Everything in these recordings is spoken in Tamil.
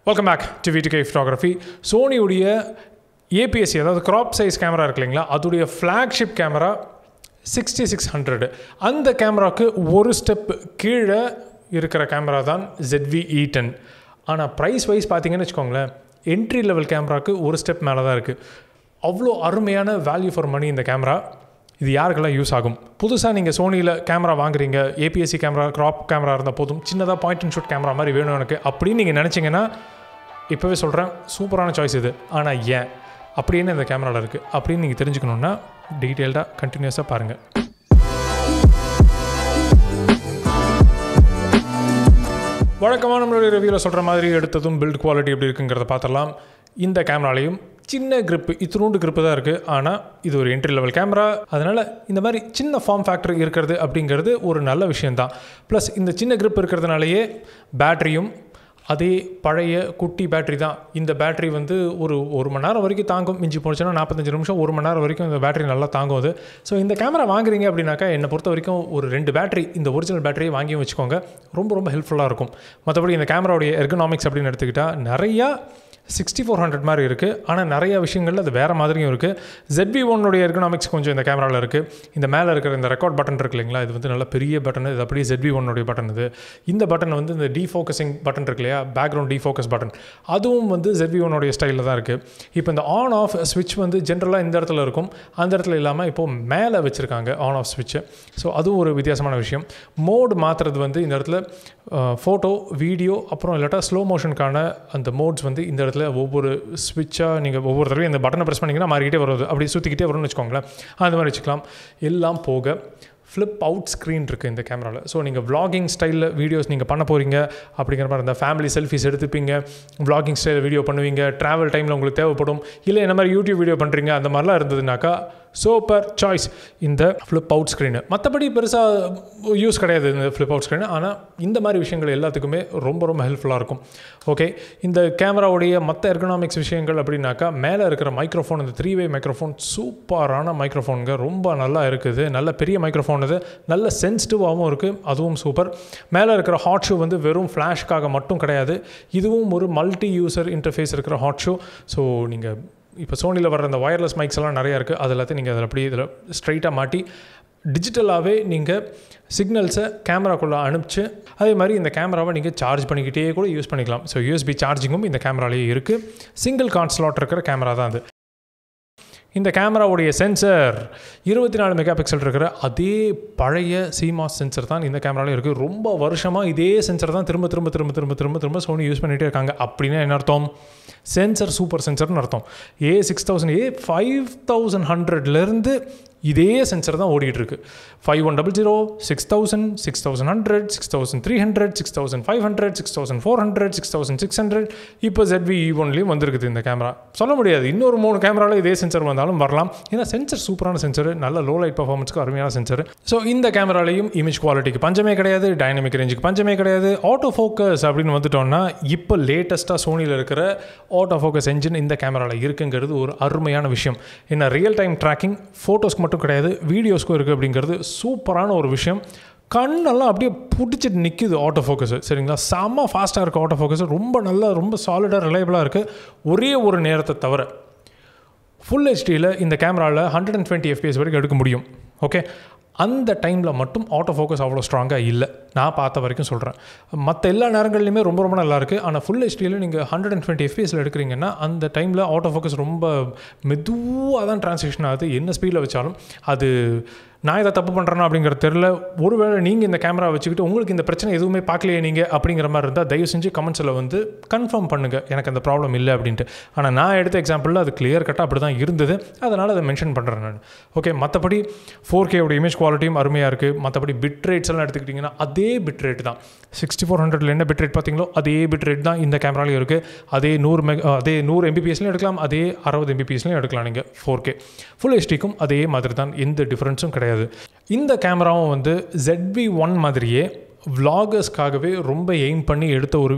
Welcome back to VDK photography சோனியுடைய ஏபிஎஸ்சி அதாவது கிராப் சைஸ் கேமரா இருக்கு இல்லைங்களா அதோடைய flagship camera sixty six hundred அந்த கேமராவுக்கு ஒரு ஸ்டெப் கீழே இருக்கிற கேமரா தான் ZV இ டென் ஆனால் ப்ரைஸ் வைஸ் பார்த்தீங்கன்னு வச்சுக்கோங்களேன் என்ட்ரி லெவல் கேமராவுக்கு ஒரு ஸ்டெப் மேலே தான் இருக்குது அவ்வளோ அருமையான வேல்யூ ஃபார் மணி இந்த கேமரா இது யாருக்கெல்லாம் யூஸ் ஆகும் புதுசாக நீங்கள் சோனியில் கேமரா வாங்குறீங்க ஏபிஎஸ்சி கேமரா க்ராப் கேமரா இருந்தால் போதும் சின்னதாக பாயிண்ட் அண்ட் ஷூட் கேமரா மாதிரி வேணும் எனக்கு அப்படின்னு நீங்கள் நினச்சிங்கன்னா இப்போவே சொல்கிறேன் சூப்பரான சாய்ஸ் இது ஆனால் ஏன் அப்படின்னு இந்த கேமராவில் இருக்குது அப்படின்னு நீங்கள் தெரிஞ்சுக்கணுன்னா டீட்டெயில்டாக கண்டினியூஸாக பாருங்கள் வழக்கமாக நம்மளுடைய ரிவ்யூவில் சொல்கிற மாதிரி எடுத்ததும் பில்ட் குவாலிட்டி எப்படி இருக்குங்கிறத பார்த்துடலாம் இந்த கேமராலையும் சின்ன grip இத்தினூண்டு grip தான் இருக்குது ஆனால் இது ஒரு என்ட்ரி லெவல் கேமரா அதனால் இந்த மாதிரி சின்ன ஃபார்ம் ஃபேக்டர் இருக்கிறது அப்படிங்கிறது ஒரு நல்ல விஷயந்தான் ப்ளஸ் இந்த சின்ன grip இருக்கிறதுனாலயே பேட்டரியும் அதே பழைய குட்டி பேட்டரி தான் இந்த பேட்டரி வந்து ஒரு ஒரு மணி நேரம் வரைக்கும் தாங்கும் மிஞ்சி போச்சுன்னா நாற்பத்தஞ்சு நிமிஷம் ஒரு மணி நேரம் வரைக்கும் இந்த பேட்டரி நல்லா தாங்கும் அது ஸோ இந்த கேமரா வாங்குறீங்க அப்படின்னாக்கா என்னை பொறுத்த வரைக்கும் ஒரு ரெண்டு பேட்டரி இந்த ஒரிஜினல் பேட்டரியை வாங்கியும் வச்சுக்கோங்க ரொம்ப ரொம்ப ஹெல்ப்ஃபுல்லாக இருக்கும் மற்றபடி இந்த கேமராவுடைய எர்கனாமிக்ஸ் அப்படின்னு எடுத்துக்கிட்டால் நிறையா சிக்ஸ்டி ஃபோர் ஹண்ட்ரட் மாதிரி இருக்குது ஆனால் நிறைய விஷயங்கள்ல அது வேறு மாதிரியும் இருக்குது ZV ஒன்னுடைய எர்கனாமிக்ஸ் கொஞ்சம் இந்த கேமராவில் இருக்குது இந்த மேலே இருக்கிற இந்த ரெக்கார்ட் பட்டன் இருக்கு இல்லைங்களா இது வந்து நல்ல பெரிய பட்டன் இது அப்படியே ZV ஒன்னுடைய பட்டன் இது இந்த பட்டன் வந்து இந்த டீஃபோக்கஸிங் பட்டன் இருக்கு இல்லையா பேக்ரவுண்ட் டீஃபோக்கஸ் பட்டன் அதுவும் வந்து ZV ஒன்னுடைய ஸ்டைலில் தான் இருக்குது இப்போ இந்த ஆன் ஆஃப் ஸ்விட்ச் வந்து ஜென்ரலாக இந்த இடத்துல இருக்கும் அந்த இடத்துல இல்லாமல் இப்போது மேலே வச்சுருக்காங்க ஆன் ஆஃப் ஸ்விட்சு ஸோ அதுவும் ஒரு வித்தியாசமான விஷயம் மோடு மாற்றுறது வந்து இந்த இடத்துல ஃபோட்டோ வீடியோ அப்புறம் இல்லாட்டா ஸ்லோ மோஷனுக்கான அந்த மோட்ஸ் வந்து இந்த இடத்துல ஒவ்வொரு ஸ்விட்சாக நீங்கள் ஒவ்வொரு தடவையும் இந்த பட்டனை ப்ரெஸ் பண்ணிங்கன்னா மாறிக்கிட்டே வருது அப்படி சுற்றிக்கிட்டே வரும்னு வச்சுக்கோங்களேன் அந்த மாதிரி வச்சுக்கலாம் எல்லாம் போக ஃப்ளிப் அவுட் ஸ்க்ரீன் இருக்குது இந்த கேமராவில் ஸோ நீங்கள் vlogging ஸ்டைலில் வீடியோஸ் நீங்கள் பண்ண போகிறீங்க அப்படிங்கிற மாதிரி இருந்தால் ஃபேமிலி செல்ஃபிஸ் எடுத்துப்பீங்க vlogging ஸ்டைலில் வீடியோ பண்ணுவீங்க ட்ராவல் டைமில் உங்களுக்கு தேவைப்படும் இல்லை என்ன மாதிரி யூடியூப் வீடியோ பண்ணுறீங்க அந்த மாதிரிலாம் இருந்ததுனாக்கா சூப்பர் சாய்ஸ் இந்த ஃப்ளிப் அவுட் ஸ்க்ரீனு மற்றபடி பெருசாக யூஸ் கிடையாது இந்த ஃப்ளிப் அவுட் ஸ்க்ரீனு ஆனால் இந்த மாதிரி விஷயங்கள் எல்லாத்துக்குமே ரொம்ப ரொம்ப ஹெல்ப்ஃபுல்லாக இருக்கும் ஓகே இந்த கேமராவுடைய மற்ற எர்கனாமிக்ஸ் விஷயங்கள் அப்படின்னாக்கா மேலே இருக்கிற மைக்ரோஃபோன் இந்த த்ரீ வே மைக்ரோஃபோன் சூப்பரான மைக்ரோஃபோனுங்க ரொம்ப நல்லா இருக்குது நல்ல பெரிய மைக்ரோஃபோன் இது நல்ல சென்சிட்டிவாகவும் இருக்குது அதுவும் சூப்பர் மேலே இருக்கிற ஹாட் ஷூ வந்து வெறும் ஃப்ளாஷ்க்காக மட்டும் கிடையாது இதுவும் ஒரு மல்டி யூசர் இன்டர்ஃபேஸ் இருக்கிற ஹாட் ஷூ ஸோ நீங்கள் இப்போ சோனியில் வர அந்த ஒயர்லெஸ் மைக்ஸ் எல்லாம் நிறையா இருக்குது அது எல்லாத்தையும் நீங்கள் அதில் அப்படியே இதில் ஸ்ட்ரைட்டாக மாட்டி டிஜிட்டலாகவே நீங்கள் சிக்னல்ஸை கேமராக்குள்ளே அனுப்பிச்சு அதே மாதிரி இந்த கேமராவை நீங்கள் சார்ஜ் பண்ணிக்கிட்டே கூட யூஸ் பண்ணிக்கலாம் ஸோ யூஎஸ்பி சார்ஜிங்கும் இந்த கேமராலேயே இருக்குது சிங்கிள் கான்ஸ்லாட் இருக்கிற கேமரா தான் அது இந்த கேமராவுடைய சென்சர் இருபத்தி நாலு மெகா பிக்சல் இருக்கிற அதே பழைய சிமாஸ் சென்சர் தான் இந்த கேமராவில் இருக்குது ரொம்ப வருஷமாக இதே சென்சர் தான் திரும்ப திரும்ப திரும்ப திரும்ப திரும்ப திரும்ப சோனி யூஸ் பண்ணிகிட்டே இருக்காங்க அப்படின்னா என்ன அர்த்தம் சென்சர் சூப்பர் சென்சர்னு அர்த்தம் A six thousand A five thousand ஹண்ட்ரட்லேருந்து இதே சென்சர் தான் ஓடிட்டு இருக்கு five one double zero six thousand six thousand hundred six thousand three hundred six thousand five hundred six thousand four hundred six thousand six hundred இப்போ ZV இ ஒன்லேயும் வந்திருக்குது இந்த கேமரா சொல்ல முடியாது இன்னொரு மூணு கேமராவில் இதே சென்சர் வந்தாலும் வரலாம் ஏன்னா சென்சர் சூப்பரான சென்சர் நல்ல லோ லைட் பர்ஃபார்மன்ஸ்க்கு அருமையான சென்சர் ஸோ இந்த கேமராலையும் இமேஜ் குவாலிட்டிக்கு பஞ்சமே கிடையாது டைனமிக் ரேஞ்சுக்கு பஞ்சமே கிடையாது ஆட்டோ ஃபோக்கஸ் அப்படின்னு வந்துட்டோம்னா இப்போ லேட்டஸ்ட்டாக சோனியில் இருக்கிற ஆட்டோ ஃபோக்கஸ் என்ஜின் இந்த கேமராவில் இருக்குங்கிறது ஒரு அருமையான விஷயம் என்ன ரியல் டைம் ட்ராக்கிங் ஃபோட்டோஸ்க்கு மட்டும் கிடையாது வீடியோஸ்க்கும் இருக்குது அப்படிங்கிறது சூப்பரான ஒரு விஷயம் கண்ணெல்லாம் அப்படியே பிடிச்சிட்டு நிற்கிது ஆட்டோ ஃபோக்கஸு சரிங்களா செம்ம ஃபாஸ்ட்டாக இருக்குது ஆட்டோ ஃபோக்கஸ் ரொம்ப நல்லா ரொம்ப சாலிடாக ரிலையபிளாக இருக்குது ஒரே ஒரு நேரத்தை தவிர ஃபுல் ஹெச்டியில் இந்த கேமராவில் ஹண்ட்ரட் அண்ட் டுவெண்ட்டி எஃபிஎஸ் வரைக்கும் எடுக்க முடியும் ஓகே அந்த டைமில் மட்டும் ஆட்டோ ஃபோக்கஸ் அவ்வளோ ஸ்ட்ராங்காக இல்லை நான் பார்த்த வரைக்கும் சொல்கிறேன் மற்ற எல்லா நேரங்கள்லையுமே ரொம்ப ரொம்ப நல்லா இருக்குது ஆனால் ஃபுல் ஹெச்டியில் நீங்கள் ஹண்ட்ரட் அண்ட் டுவெண்ட்டி எஃபிஎஸில் எடுக்கிறீங்கன்னா அந்த டைமில் ஆட்டோ ஃபோக்கஸ் ரொம்ப மெதுவாக தான் ட்ரான்ஸ்லேஷன் ஆகுது என்ன ஸ்பீடில் வச்சாலும் அது நான் இதை தப்பு பண்ணுறேன்னா அப்படிங்கிறது தெரில ஒருவேளை நீங்கள் இந்த கேமரா வச்சுக்கிட்டு உங்களுக்கு இந்த பிரச்சனை எதுவுமே பார்க்கலையே நீங்கள் அப்படிங்கிற மாதிரி இருந்தால் தயவு செஞ்சு கமெண்ட்ஸில் வந்து கன்ஃபார்ம் பண்ணுங்கள் எனக்கு அந்த ப்ராப்ளம் இல்லை அப்படின்ட்டு ஆனால் நான் எடுத்த எக்ஸாம்பிளில் அது கிளியர் கட்டாக அப்படி தான் இருந்தது அதனால் அதை மென்ஷன் பண்ணுறேன் நான் ஓகே மற்றபடி ஃபோர் கேவோட இமேஜ் குவாலிட்டியும் அருமையாக இருக்குது மற்றபடி பிட் ரேட்ஸ் எல்லாம் எடுத்துக்கிட்டிங்கன்னா அதே பிட் ரேட் தான் சிக்ஸ்டி ஃபோர் ஹண்ட்ரட்ல என்ன பிட் ரேட் பார்த்தீங்களோ அதே பிட் ரேட் தான் இந்த கேமராலையும் இருக்குது அதே நூறு மெக் அதே நூறு எம்பிபிஎஸ்லையும் எடுக்கலாம் அதே அறுபது எம்பிபிஎஸ்லையும் எடுக்கலாம் நீங்கள் ஃபோர் கே ஃபுல் ஹெச்டிக்கும் அதே மாதிரி தான் எந்த டிஃப்ரென்ஸும் கிடையாது இந்த கேமராவும் வந்து ZV ஒன் மாதிரியே விலாகர்ஸ்க்காகவே ரொம்ப எய்ம் பண்ணி எடுத்த ஒரு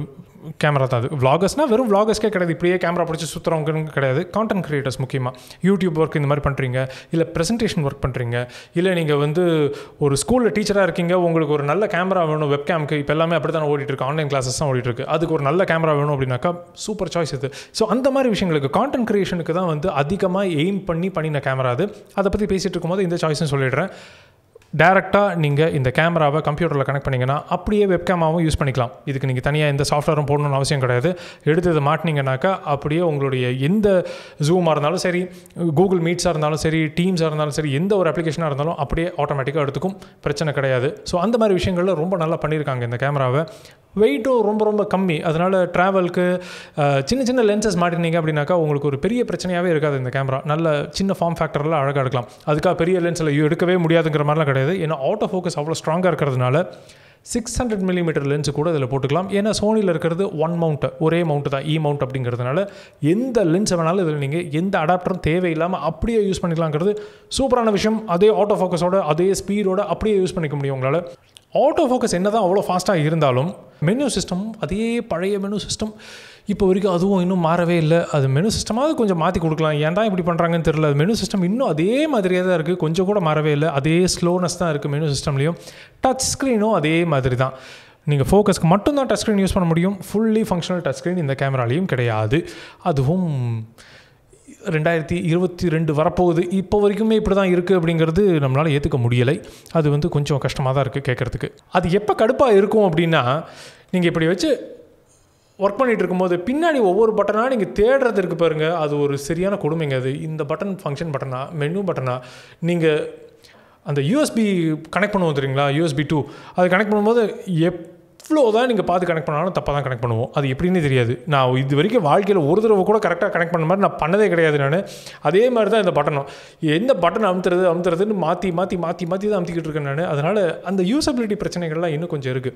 கேமரா தான் அது vloggers-னா வெறும் vloggers-க்கே கிடையாது இப்படியே கேமரா பிடிச்சி சுற்றுறவங்க கிடையாது கான்டென்ட் கிரியேட்டர்ஸ் முக்கியமாக யூடியூப் ஒர்க் இந்த மாதிரி பண்ணுறீங்க இல்லை ப்ரெசன்டேஷன் ஒர்க் பண்ணுறீங்க இல்லை நீங்கள் வந்து ஒரு ஸ்கூலில் டீச்சராக இருக்கீங்க உங்களுக்கு ஒரு நல்ல கேமரா வேணும் வெப் கேம்க்கு இப்போ எல்லாமே அப்படி தான் ஓடிட்டு இருக்கு ஆன்லைன் கிளாஸஸ் தான் ஓடிட்டு இருக்கு அதுக்கு ஒரு நல்ல கேமரா வேணும் அப்படின்னாக்கா சூப்பர் சாய்ஸ் இது ஸோ அந்த மாதிரி விஷயங்களுக்கு கான்டென்ட் கிரியேஷனுக்கு தான் வந்து அதிகமாக எய்ம் பண்ணி பண்ணின கேமரா அது அதை பற்றி பேசிகிட்டு இருக்கும்போது இந்த சாய்ஸும் சொல்லிடுறேன் டேரெக்டாக நீங்கள் இந்த கேமராவை கம்ப்யூட்டரில் கனெக்ட் பண்ணிங்கன்னா அப்படியே வெப்கேமாவும் யூஸ் பண்ணிக்கலாம் இதுக்கு நீங்கள் தனியாக எந்த சாஃப்ட்வேரும் போடணும்னு அவசியம் கிடையாது எடுத்து இதை மாட்டினீங்கனாக்கா அப்படியே உங்களுடைய எந்த ஜூமாக இருந்தாலும் சரி கூகுள் மீட்ஸாக இருந்தாலும் சரி டீம்ஸாக இருந்தாலும் சரி எந்த ஒரு அப்ளிகேஷனாக இருந்தாலும் அப்படியே ஆட்டோமேட்டிக்காக எடுத்துக்கும் பிரச்சனை கிடையாது ஸோ அந்த மாதிரி விஷயங்களில் ரொம்ப நல்லா பண்ணியிருக்காங்க இந்த கேமராவை வெயிட்டும் ரொம்ப ரொம்ப கம்மி அதனால் ட்ராவலுக்கு சின்ன சின்ன லென்சஸ் மாட்டினீங்க அப்படின்னாக்கா உங்களுக்கு ஒரு பெரிய பிரச்சனையாகவே இருக்காது இந்த கேமரா நல்ல சின்ன ஃபார்ம் ஃபேக்டரில் அழகாக எடுக்கலாம் அதுக்காக பெரிய லென்ஸில் எடுக்கவே முடியாதுங்கிற மாதிரிலாம் கிடையாது ஏன்னா ஆட்டோ ஃபோக்கஸ் அவ்வளோ ஸ்ட்ராங்காக இருக்கிறதுனால சிக்ஸ் ஹண்ட்ரட் மில்லிமீட்டர் லென்ஸ் கூட இதில் போட்டுக்கலாம் ஏன்னா சோனியில் இருக்கிறது ஒன் மவுண்ட் ஒரே மவுண்ட் தான் இ மவுண்ட் அப்படிங்கிறதுனால எந்த லென்ஸை வேணாலும் இதில் நீங்கள் எந்த அடாப்டரும் தேவையில்லாமல் அப்படியே யூஸ் பண்ணிக்கலாங்கிறது சூப்பரான விஷயம் அதே ஆட்டோ ஃபோக்கஸோட அதே ஸ்பீடோட அப்படியே யூஸ் பண்ணிக்க முடியும் உங்களால் ஆட்டோ ஃபோக்கஸ் என்ன தான் அவ்வளோ ஃபாஸ்ட்டாக இருந்தாலும் மெனு சிஸ்டமும் அதே பழைய மெனு சிஸ்டம் இப்போ வரைக்கும் அதுவும் இன்னும் மாறவே இல்லை அது மெனு சிஸ்டமாவது கொஞ்சம் மாற்றி கொடுக்கலாம் ஏன் தான் இப்படி பண்ணுறாங்கன்னு தெரியல அது மெனு சிஸ்டம் இன்னும் அதே மாதிரியே தான் இருக்குது கொஞ்சம் கூட மாறவே இல்லை அதே ஸ்லோனஸ் தான் இருக்குது மெனு சிஸ்டம்லேயும் டச் ஸ்க்ரீனும் அதே மாதிரி தான் நீங்கள் ஃபோக்கஸ்க்கு மட்டும்தான் டச் ஸ்க்ரீன் யூஸ் பண்ண முடியும் ஃபுல்லி ஃபங்க்ஷனல் டச் ஸ்க்ரீன் இந்த கேமராலையும் கிடையாது அதுவும் ரெண்டாயிரத்தி இருபத்தி ரெண்டு வரப்போகுது இப்போ வரைக்குமே இப்படி தான் இருக்குது அப்படிங்கிறது நம்மளால் ஏற்றுக்க முடியலை அது வந்து கொஞ்சம் கஷ்டமாக தான் இருக்குது கேட்குறதுக்கு அது எப்போ கடுப்பாக இருக்கும் அப்படின்னா நீங்கள் இப்படி வச்சு ஒர்க் பண்ணிகிட்டு இருக்கும்போது பின்னாடி ஒவ்வொரு பட்டனாக நீங்கள் தேடுறது இருக்கு பாருங்க அது ஒரு சரியான கொடுமைங்க அது இந்த பட்டன் ஃபங்க்ஷன் பட்டனா மெனு பட்டனா நீங்கள் அந்த யூஎஸ்பி கனெக்ட் பண்ணுவோம் தெரியுங்களா யூஎஸ்பி டூ அது கனெக்ட் பண்ணும்போது எவ்வளோ தான் நீங்கள் பார்த்து கனெக்ட் பண்ணாலும் தப்பாக தான் கனெக்ட் பண்ணுவோம் அது எப்படின்னு தெரியாது நான் இது வரைக்கும் வாழ்க்கையில் ஒரு தடவை கூட கரெக்டாக கனெக்ட் பண்ண மாதிரி நான் பண்ணதே கிடையாது நான் அதே மாதிரி தான் இந்த பட்டனும் எந்த பட்டன் அமுத்துறது அமுத்துறதுன்னு மாற்றி மாற்றி மாற்றி மாற்றி தான் அமுத்திக்கிட்டு இருக்கேன் நான் அதனால் அந்த யூசபிலிட்டி பிரச்சனைகள்லாம் இன்னும் கொஞ்சம் இருக்குது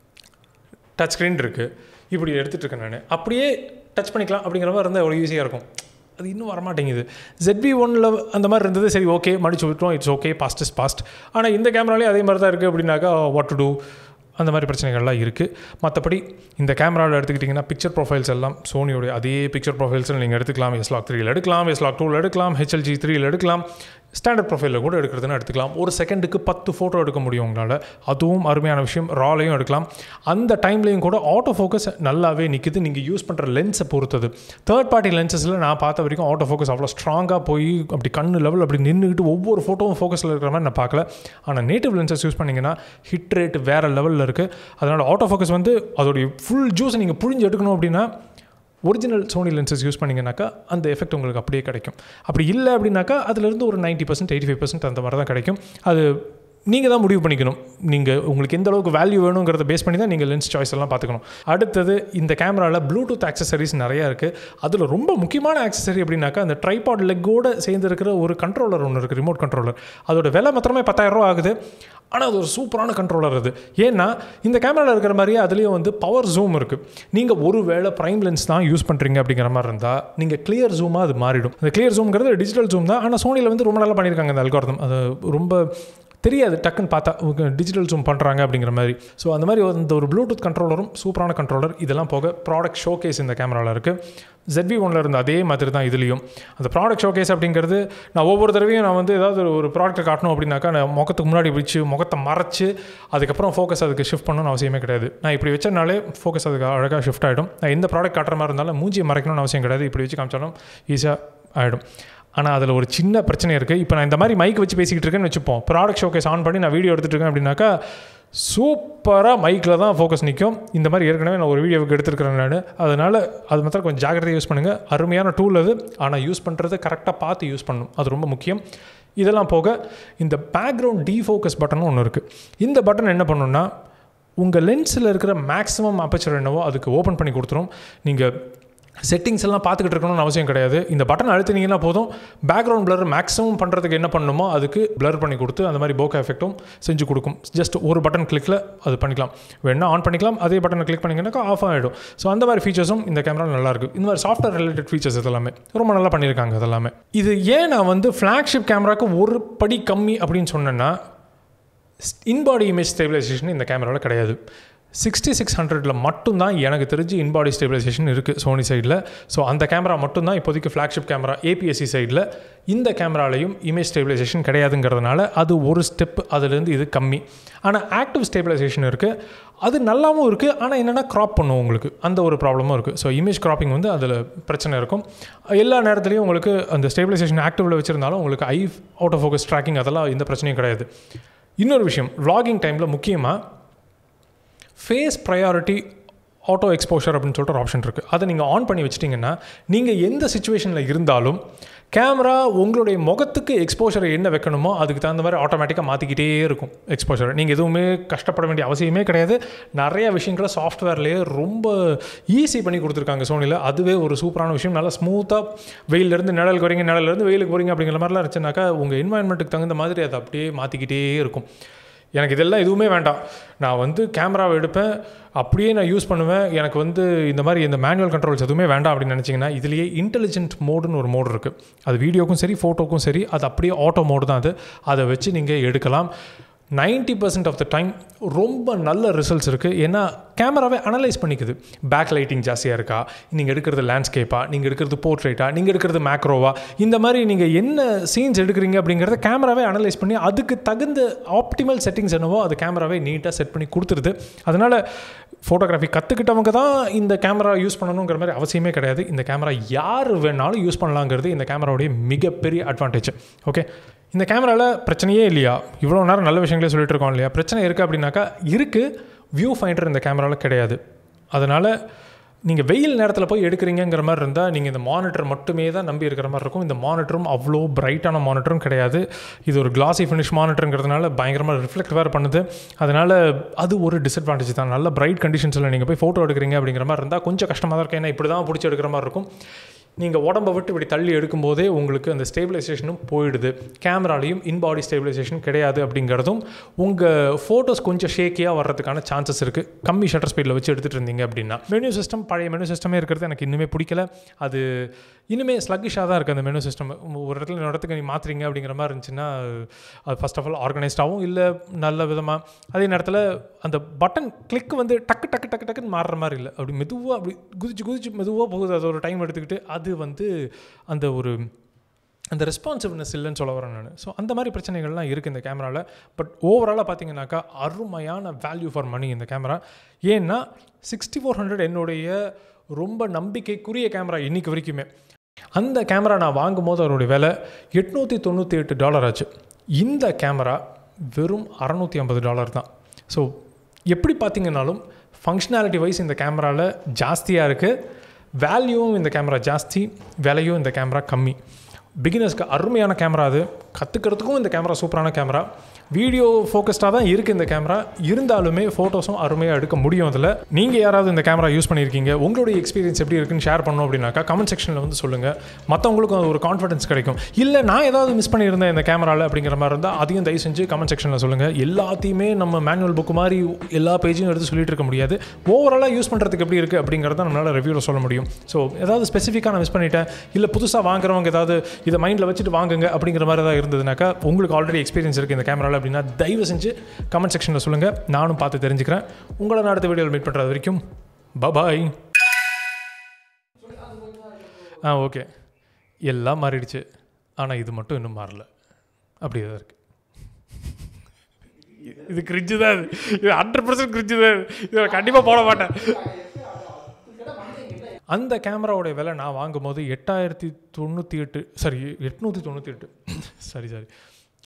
டச் ஸ்க்ரீன் இருக்குது இப்படி எடுத்துகிட்டு இருக்கேன் நான் அப்படியே டச் பண்ணிக்கலாம் அப்படிங்கிற மாதிரி இருந்தால் எவ்வளோ ஈஸியாக இருக்கும் அது இன்னும் வரமாட்டேங்குது ZB ஒன்னில் அந்த மாதிரி இருந்தது சரி ஓகே மடிச்சு விட்டுரும் it's okay past is past ஆனால் இந்த கேமராலேயே அதே மாதிரி தான் இருக்குது அப்படின்னாக்கா வாட் டு டூ அந்த மாதிரி பிரச்சனைகள்லாம் இருக்குது மற்றபடி இந்த கேமராவில் எடுத்துக்கிட்டிங்கன்னா பிக்சர் ப்ரொஃபைல்ஸ் எல்லாம் சோனியோடைய அதே பிக்சர் ப்ரொஃபைல்ஸில் நீங்கள் எடுத்துக்கலாம் எஸ் லாக் த்ரீயில் எடுக்கலாம் எஸ் லாக் டூவில் எடுக்கலாம் ஹெச்எல்ஜி த்ரீயில் எடுக்கலாம் ஸ்டாண்டர்ட் ப்ரொஃபைலில் கூட எடுக்கிறதுன்னு எடுத்துக்கலாம் ஒரு செகண்டுக்கு பத்து ஃபோட்டோ எடுக்க முடியும் உங்களால் அதுவும் அருமையான விஷயம் ராலையும் எடுக்கலாம் அந்த டைம்லேயும் கூட ஆட்டோ ஃபோக்கஸ் நல்லாவே நிற்குது நீங்கள் யூஸ் பண்ணுற லென்ஸை பொறுத்தது தேர்ட் பார்ட்டி லென்சஸில் நான் பார்த்த வரைக்கும் ஆட்டோ ஃபோக்கஸ் அவ்வளோ ஸ்ட்ராங்காக போய் அப்படி கண்ணு லெவல் அப்படி நின்றுக்கிட்டு ஒவ்வொரு ஃபோட்டோவும் ஃபோக்கஸில் இருக்கிற மாதிரி நான் பார்க்கல ஆனால் நேட்டிவ் லென்சஸ் யூஸ் பண்ணிங்கன்னா ஹிட் ரேட் வேறு லெவலில் இருக்குது அதனால் ஆட்டோ ஃபோக்கஸ் வந்து அதோடைய ஃபுல் ஜூஸை நீங்கள் புழிஞ்சு எடுக்கணும் அப்படின்னா ஒரிஜினல் சோனி லென்சஸ் யூஸ் பண்ணிங்கனாக்கா அந்த எஃபெக்ட் உங்களுக்கு அப்படியே கிடைக்கும் அப்படி இல்லை அப்படின்னாக்கா அதுலேருந்து ஒரு ninety percent eighty five percent அந்த மாதிரி தான் கிடைக்கும் அது நீங்கள் தான் முடிவு பண்ணிக்கணும் நீங்கள் உங்களுக்கு எந்த அளவுக்கு வேல்யூ வேணுங்கிறத பேஸ் பண்ணி தான் நீங்கள் லென்ஸ் சாய்ஸ் எல்லாம் பார்த்துக்கணும் அடுத்தது இந்த கேமராவில் ப்ளூடூத் ஆக்சசரிஸ் நிறையா இருக்குது அதில் ரொம்ப முக்கியமான ஆக்சசரி அப்படின்னாக்கா அந்த ட்ரைபாட் லெக்கோடு சேர்ந்து இருக்கிற ஒரு கண்ட்ரோலர் ஒன்று இருக்குது ரிமோட் கண்ட்ரோலர் அதோட விலை மாத்திரமே பத்தாயிரரூவா ஆகுது ஆனால் அது ஒரு சூப்பரான கண்ட்ரோலர் அது ஏன்னா இந்த கேமராவில் இருக்கிற மாதிரியே அதுலேயும் வந்து பவர் ஜூம் இருக்குது நீங்கள் ஒரு வேளை ப்ரைம் லென்ஸ் தான் யூஸ் பண்ணுறீங்க அப்படிங்கிற மாதிரி இருந்தால் நீங்கள் கிளியர் ஜூமாக அது மாறிடும் அந்த கிளியர் ஜூம்ங்கிறது டிஜிட்டல் ஜூம் தான் ஆனால் சோனியில் வந்து ரொம்ப நல்லா பண்ணியிருக்காங்க அந்த அல்காரதம் அது ரொம்ப தெரியாது டக்குன்னு பார்த்தா டிஜிட்டல் ஜூம் பண்ணுறாங்க அப்படிங்கிற மாதிரி ஸோ அந்த மாதிரி அந்த ஒரு ப்ளூடூத் கண்ட்ரோலரும் சூப்பரான கண்ட்ரோலர் இதெல்லாம் போக ப்ராடக்ட் ஷோ கேஸ் இந்த கேமராவில் இருக்குது ZV ஒன்ல இருந்த அதே மாதிரி தான் இதுலேயும் அந்த ப்ராடக்ட் ஷோ கேஸ் அப்படிங்கிறது நான் ஒவ்வொரு தடவையும் நான் வந்து ஏதாவது ஒரு ப்ராடக்ட்டை காட்டணும் அப்படின்னாக்கா நான் முகத்துக்கு முன்னாடி வச்சு முகத்தை மறைச்சு அதுக்கப்புறம் ஃபோக்கஸ் அதுக்கு ஷிஃப்ட் பண்ணணும்னு அவசியமே கிடையாது நான் இப்படி வச்சனாலே ஃபோக்கஸ் அதுக்கு அழகாக ஷிஃப்ட் ஆகிடும் நான் எந்த ப்ராடக்ட் காட்டுற மாதிரி இருந்தாலும் மூஞ்சியை மறைக்கணும்னு அவசியம் கிடையாது இப்படி வச்சு காமிச்சாலும் ஈஸியாக ஆகிடும் ஆனால் அதில் ஒரு சின்ன பிரச்சனை இருக்குது இப்போ நான் இந்த மாதிரி மைக் வச்சு பேசிக்கிட்டு இருக்கேன்னு வச்சுப்போம் ப்ராடக்ட் ஷோகேஸ் ஆன் பண்ணி நான் வீடியோ எடுத்துகிட்டு இருக்கேன் அப்படின்னாக்கா சூப்பராக மைக்கில் தான் ஃபோக்கஸ் நிற்கும் இந்த மாதிரி ஏற்கனவே நான் ஒரு வீடியோவுக்கு எடுத்துருக்கிறேன் நான் அதனால் அது மாத்திரம் கொஞ்சம் ஜாக்கிரதையாக யூஸ் பண்ணுங்கள் அருமையான டூல் அது ஆனால் யூஸ் பண்ணுறது கரெக்டாக பார்த்து யூஸ் பண்ணணும் அது ரொம்ப முக்கியம் இதெல்லாம் போக இந்த பேக்ரவுண்ட் டீஃபோக்கஸ் பட்டனும் ஒன்று இருக்குது இந்த பட்டன் என்ன பண்ணணும்னா உங்கள் லென்ஸில் இருக்கிற மேக்ஸிமம் அப்பச்சர் என்னவோ அதுக்கு ஓப்பன் பண்ணி கொடுத்துரும் நீங்கள் செட்டிங்ஸ் எல்லாம் பார்த்துக்கிட்டு இருக்கணும்னு அவசியம் கிடையாது இந்த பட்டன் அழுத்தினீங்கன்னா போதும் பேக்ரவுண்ட் பிளர் மேக்ஸிமம் பண்ணுறதுக்கு என்ன பண்ணணுமோ அதுக்கு பிளர் பண்ணி கொடுத்து அந்த மாதிரி போக்கா எஃபெக்ட்டும் செஞ்சு கொடுக்கும் ஜஸ்ட் ஒரு பட்டன் கிளிக்கில் அது பண்ணிக்கலாம் வேணா ஆன் பண்ணிக்கலாம் அதே பட்டனை கிளிக் பண்ணிங்கன்னாக்கா ஆஃப் ஆகிடும் ஸோ அந்த மாதிரி ஃபீச்சர்ஸும் இந்த கேமரா நல்லா இருக்கு இந்த மாதிரி சாஃப்ட்வேர் ரிலேட்டட் ஃபீச்சர்ஸ் இதெல்லாமே ரொம்ப நல்லா பண்ணியிருக்காங்க அதெல்லாமே இது ஏன் நான் வந்து ஃப்ளாக்ஷிப் கேமராக்கு ஒரு படி கம்மி அப்படின்னு சொன்னேன்னா இன்பாடி இமேஜ் ஸ்டெபிலைசேஷன் இந்த கேமராவில் கிடையாது சிக்ஸ்டி சிக்ஸ் ஹண்ட்ரடில் மட்டும்தான் எனக்கு தெரிஞ்சு இன்பாடி ஸ்டெபிலைசேஷன் இருக்குது சோனி சைடில் ஸோ அந்த கேமரா மட்டும்தான் இப்போதைக்கு ஃப்ளாக்ஷிப் கேமரா ஏபிஎஸ்சி சைடில் இந்த கேமராலையும் இமேஜ் ஸ்டெபிலைசேஷன் கிடையாதுங்கிறதுனால அது ஒரு ஸ்டெப் அதுலேருந்து இது கம்மி ஆனால் ஆக்டிவ் ஸ்டெபிலைசேஷன் இருக்குது அது நல்லாவும் இருக்குது ஆனால் என்னென்னா க்ராப் பண்ணும் உங்களுக்கு அந்த ஒரு ப்ராப்ளமும் இருக்குது ஸோ இமேஜ் க்ராப்பிங் வந்து அதில் பிரச்சனை இருக்கும் எல்லா நேரத்துலையும் உங்களுக்கு அந்த ஸ்டெபிலைசேஷன் ஆக்டிவில் வச்சுருந்தாலும் உங்களுக்கு eye out of focus tracking அதெல்லாம் எந்த பிரச்சனையும் கிடையாது இன்னொரு விஷயம் vlogging டைமில் முக்கியமாக ஃபேஸ் ப்ரையாரிட்டி ஆட்டோ எக்ஸ்போஷர் அப்படின்னு சொல்லிட்டு ஒரு ஆப்ஷன் இருக்குது அதை நீங்கள் ஆன் பண்ணி வச்சிட்டிங்கன்னா நீங்கள் எந்த சுச்சுவேஷனில் இருந்தாலும் கேமரா உங்களுடைய முகத்துக்கு எக்ஸ்போஷரை என்ன வைக்கணுமோ அதுக்கு தகுந்த மாதிரி ஆட்டோமேட்டிக்காக மாற்றிக்கிட்டே இருக்கும் எக்ஸ்போஷர் நீங்கள் எதுவுமே கஷ்டப்பட வேண்டிய அவசியமே கிடையாது நிறைய விஷயங்களை சாஃப்ட்வேர்லேயே ரொம்ப ஈஸி பண்ணி கொடுத்துருக்காங்க சோனியில் அதுவே ஒரு சூப்பரான விஷயம் நல்லா ஸ்மூத்தாக வெயிலேருந்து நிழலுக்கு வரீங்க நிழல்லேருந்து வெயிலுக்கு போகிறீங்க அப்படிங்கிற மாதிரிலாம் இருந்துச்சுனாக்கா உங்கள் என்வாயன்மெண்ட்டுக்கு தகுந்த மாதிரி அதை அப்படியே மாற்றிக்கிட்டே இருக்கும் எனக்கு இதெல்லாம் எதுவுமே வேண்டாம் நான் வந்து கேமராவை எடுப்பேன் அப்படியே நான் யூஸ் பண்ணுவேன் எனக்கு வந்து இந்த மாதிரி இந்த மேனுவல் கண்ட்ரோல்ஸ் எதுவுமே வேண்டாம் அப்படின்னு நினச்சிங்கன்னா இதுலேயே இன்டெலிஜென்ட் மோடுன்னு ஒரு மோடு இருக்குது அது வீடியோக்கும் சரி ஃபோட்டோக்கும் சரி அது அப்படியே ஆட்டோ மோடு தான் அது அதை வச்சு நீங்கள் எடுக்கலாம் 90% பர்சன்ட் ஆஃப் த டைம் ரொம்ப நல்ல ரிசல்ட்ஸ் இருக்குது ஏன்னா கேமராவே அனலைஸ் பண்ணிக்குது பேக் லைட்டிங் ஜாஸ்தியாக இருக்கா நீங்கள் எடுக்கிறது லேண்ட்ஸ்கேப்பா நீங்கள் எடுக்கிறது போர்ட்ரேட்டா நீங்கள் எடுக்கிறது மேக்ரோவா இந்த மாதிரி நீங்கள் என்ன சீன்ஸ் எடுக்கிறீங்க அப்படிங்கிறத கேமராவே அனலைஸ் பண்ணி அதுக்கு தகுந்த ஆப்டிமல் செட்டிங்ஸ் என்னவோ அது கேமராவே நீட்டாக செட் பண்ணி கொடுத்துருது அதனால் ஃபோட்டோகிராஃபி கற்றுக்கிட்டவங்க தான் இந்த கேமரா யூஸ் பண்ணணுங்கிற மாதிரி அவசியமே கிடையாது இந்த கேமரா யார் வேணாலும் யூஸ் பண்ணலாங்கிறது இந்த கேமராவுடைய மிகப்பெரிய அட்வான்டேஜ் ஓகே இந்த கேமராவில் பிரச்சனையே இல்லையா இவ்வளோ நேரம் நல்ல விஷயங்களே சொல்லிட்டு இருக்கோம் இல்லையா பிரச்சனை இருக்குது அப்படின்னாக்கா இருக்குது வியூ ஃபைண்டர் இந்த கேமராவில் கிடையாது அதனால் நீங்கள் வெயில் நேரத்தில் போய் எடுக்கிறீங்கிற மாதிரி இருந்தால் நீங்கள் இந்த மானிட்டர் மட்டுமே தான் நம்பி இருக்கிற மாதிரி இருக்கும் இந்த மானிட்டரும் அவ்வளோ பிரைட்டான மானிட்டரும் கிடையாது இது ஒரு கிளாசி ஃபினிஷ் மானிட்டருங்கிறதுனால பயங்கரமாக ரிஃப்ளெக்ட் வேறு பண்ணுது அதனால் அது ஒரு டிஸ்அட்வான்டேஜ் தான் நல்ல பிரைட் கண்டிஷன்ஸில் நீங்கள் போய் ஃபோட்டோ எடுக்கிறீங்க அப்படிங்கிற மாதிரி இருந்தால் கொஞ்சம் கஷ்டமாக தான் இருக்கும் ஏன்னா இப்படி தான் பிடிச்சி எடுக்கிற மாதிரி இருக்கும் நீங்கள் உடம்பை விட்டு இப்படி தள்ளி எடுக்கும்போதே உங்களுக்கு அந்த ஸ்டேபிளைசேஷனும் போயிடுது கேமராலையும் இன்பாடி ஸ்டேபிளைசேஷன் கிடையாது அப்படிங்கிறதும் உங்கள் ஃபோட்டோஸ் கொஞ்சம் ஷேக்கியாக வர்றதுக்கான சான்சஸ் இருக்குது கம்மி ஷட்டர் ஸ்பீடில் வச்சு எடுத்துகிட்டு இருந்தீங்க அப்படின்னா மெனு சிஸ்டம் பழைய மெனு சிஸ்டமே இருக்கிறது எனக்கு இன்னுமே பிடிக்கல அது இனிமே ஸ்லக்கிஷாக தான் இருக்குது அந்த மெனு சிஸ்டம் ஒரு இடத்துல இன்னொரு இடத்துக்கு நீ மாற்றுறீங்க அப்படிங்கிற மாதிரி இருந்துச்சுன்னா அது ஃபஸ்ட் ஆஃப் ஆல் ஆர்கனைஸ்டாகவும் இல்லை நல்ல விதமாக அதே நேரத்தில் அந்த பட்டன் கிளிக் வந்து டக்கு டக்கு டக்கு டக்குன்னு மாறுற மாதிரி இல்லை அப்படி மெதுவாக அப்படி குதிச்சு குதிச்சு மெதுவாக போகுது அது ஒரு டைம் எடுத்துக்கிட்டு அது வந்து அந்த ஒரு அந்த ரெஸ்பான்சிவ்னஸ் இல்லைன்னு சொல்ல வரேன் நான் ஸோ அந்த மாதிரி பிரச்சனைகள்லாம் இருக்குது இந்த கேமராவில் பட் ஓவராலாக பார்த்தீங்கன்னாக்கா அருமையான வேல்யூ ஃபார் மணி இந்த கேமரா ஏன்னா சிக்ஸ்டி ஃபோர் ஹண்ட்ரட் என்னுடைய ரொம்ப நம்பிக்கைக்குரிய கேமரா இன்னைக்கு வரைக்குமே அந்த கேமரா நான் வாங்கும்போது அதனுடைய விலை எட்நூற்றி தொண்ணூற்றி எட்டு டாலர் ஆச்சு இந்த கேமரா வெறும் அறநூற்றி ஐம்பது டாலர் தான் ஸோ எப்படி பார்த்தீங்கன்னாலும் ஃபங்க்ஷனாலிட்டி வைஸ் இந்த கேமராவில் ஜாஸ்தியாக இருக்குது வேல்யூவும் இந்த கேமரா ஜாஸ்தி விலையும் இந்த கேமரா கம்மி பிகினர்ஸ்க்கு அருமையான கேமரா அது கற்றுக்கிறதுக்கும் இந்த கேமரா சூப்பரான கேமரா வீடியோ ஃபோக்கஸ்டாக தான் இருக்குது இந்த கேமரா இருந்தாலுமே ஃபோட்டோஸும் அருமையாக எடுக்க முடியும் அதில் நீங்கள் யாராவது இந்த கேமரா யூஸ் பண்ணியிருக்கீங்க உங்களுடைய எக்ஸ்பீரியன்ஸ் எப்படி இருக்குன்னு ஷேர் பண்ணணும் அப்படின்னாக்கா கமெண்ட் செக்ஷனில் வந்து சொல்லுங்கள் மற்றவங்களுக்கும் ஒரு கான்ஃபிடன்ஸ் கிடைக்கும் இல்லை நான் ஏதாவது மிஸ் பண்ணியிருந்தேன் இந்த கேமராவில் அப்படிங்கிற மாதிரி இருந்தால் அதையும் தயவு செஞ்சு கமெண்ட் செக்ஷனில் சொல்லுங்கள் எல்லாத்தையுமே நம்ம மேனுவல் புக் மாதிரி எல்லா பேஜையும் எடுத்து சொல்லிட்டு இருக்க முடியாது ஓவராலாக யூஸ் பண்ணுறதுக்கு எப்படி இருக்குது அப்படிங்கிறத நம்மளால் ரிவ்யூவில் சொல்ல முடியும் ஸோ ஏதாவது ஸ்பெசிஃபிக்காக நான் மிஸ் பண்ணிட்டேன் இல்லை புதுசாக வாங்குறவங்க ஏதாவது இதை மைண்டில் வச்சுட்டு வாங்குங்க அப்படிங்கிற மாதிரி ஏதாவது இருந்ததுனாக்கா உங்களுக்கு ஆல்ரெடி எக்ஸ்பீரியன்ஸ் இருக்குது இந்த கேமராவில் அப்படின்னா தயவு செஞ்சு கமெண்ட் செக்ஷனில் சொல்லுங்கள் நானும் பார்த்து தெரிஞ்சுக்கிறேன் உங்களை நான் அடுத்த வீடியோவில் மீட் பண்ணுறது வரைக்கும் பபாய் ஆ ஓகே எல்லாம் மாறிடுச்சு ஆனால் இது மட்டும் இன்னும் மாறல அப்படியே தான் இருக்குது இது கிரிஞ்சு தான் இது இது ஹண்ட்ரட் பர்சன்ட் கிரிஞ்சு தான் இது. இதை கண்டிப்பாக போட மாட்டேன் அந்த கேமராவோட விலை நான் வாங்கும்போது எட்டாயிரத்தி தொண்ணூற்றி எட்டு சாரி எட்நூற்றி தொண்ணூற்றி எட்டு சாரி சாரி